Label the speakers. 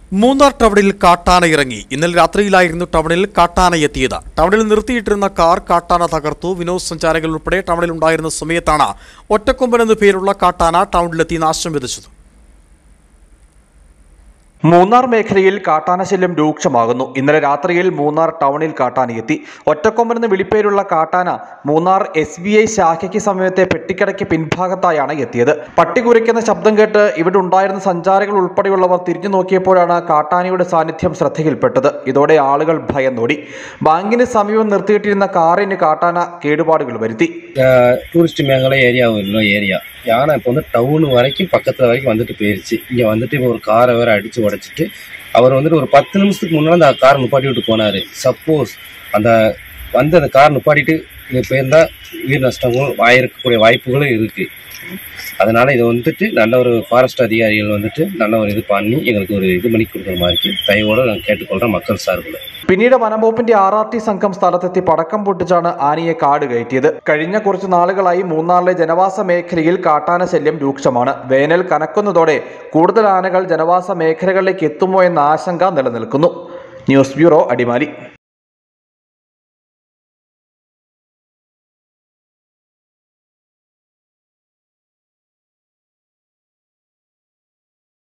Speaker 1: മൂന്നാർ ടൗണിൽ കാട്ടാന ഇറങ്ങി ഇന്നലെ രാത്രിയിലായിരുന്നു ടൗണിൽ കാട്ടാന എത്തിയത് ടൗണിൽ നിർത്തിയിട്ടിരുന്ന കാർ കാട്ടാന തകർത്തു വിനോദസഞ്ചാരികൾ ഉൾപ്പെടെ ടൗണിൽ ഉണ്ടായിരുന്ന സമയത്താണ് ഒറ്റക്കൊമ്പൻ എന്നു പേരുള്ള കാട്ടാന ടൗണിലെത്തി നാശം വിതച്ചത്
Speaker 2: മൂന്നാർ മേഖലയിൽ കാട്ടാനശല്യം രൂക്ഷമാകുന്നു ഇന്നലെ രാത്രിയിൽ മൂന്നാർ ടൗണിൽ കാട്ടാനയെത്തി ഒറ്റക്കൊമ്പൻ എന്ന് വിളിപ്പേരുള്ള കാട്ടാന മൂന്നാർ എസ് ബി ഐ ശാഖയ്ക്ക് സമീപത്തെ പെട്ടിക്കടയ്ക്ക് പിൻഭാഗത്തായാണ് എത്തിയത് പട്ടി കുരയ്ക്കുന്ന ശബ്ദം കേട്ട് ഇവിടെ ഉണ്ടായിരുന്ന സഞ്ചാരികൾ ഉൾപ്പെടെയുള്ളവർ തിരിഞ്ഞു നോക്കിയപ്പോഴാണ് കാട്ടാനയുടെ സാന്നിധ്യം ശ്രദ്ധയിൽപ്പെട്ടത് ഇതോടെ ആളുകൾ ഭയന്നോടി ബാങ്കിന് സമീപം നിർത്തിയിട്ടിരുന്ന കാറിന് കാട്ടാന കേടുപാടുകൾ വരുത്തി
Speaker 3: டூரிஸ்ட் மேகலை ஏரியா உள்ள ஏரியா யானை இப்போ வந்து டவுன் வரைக்கும் பக்கத்தில் வரைக்கும் வந்துட்டு போயிருச்சு இங்கே வந்துட்டு இப்போ ஒரு காரை வேற அடித்து உடைச்சிட்டு அவர் வந்துட்டு ஒரு பத்து நிமிஷத்துக்கு முன்னால் அந்த கார் நிப்பாட்டி விட்டு போனார் சப்போஸ் அந்த வந்து அந்த கார் நிப்பாட்டிட்டு இது போயிருந்தா உயிர் நஷ்டங்களும் ஆயிருக்கக்கூடிய வாய்ப்புகளும் இருக்குது அதனால் இதை வந்துட்டு நல்ல ஒரு ஃபாரஸ்ட் அதிகாரிகள் வந்துட்டு நல்ல ஒரு இது பண்ணி எங்களுக்கு ஒரு இது பண்ணி கொடுக்குற மாதிரி தயவோடு நான் கேட்டுக்கொள்கிறேன் மக்கள் சார்பில்
Speaker 2: പിന്നീട് വനംവകുപ്പിന്റെ ആർ ആർ ടി സംഘം സ്ഥലത്തെത്തി പടക്കം പൊട്ടിച്ചാണ് ആനയെ കാട് കയറ്റിയത് കഴിഞ്ഞ കുറച്ച് നാളുകളായി മൂന്നാറിലെ ജനവാസ മേഖലയിൽ കാട്ടാന ശല്യം രൂക്ഷമാണ് വേനൽ കനക്കുന്നതോടെ കൂടുതൽ ആനകൾ ജനവാസ മേഖലകളിലേക്ക് എത്തുമോ എന്ന ആശങ്ക നിലനിൽക്കുന്നു ന്യൂസ് ബ്യൂറോ അടിമാലി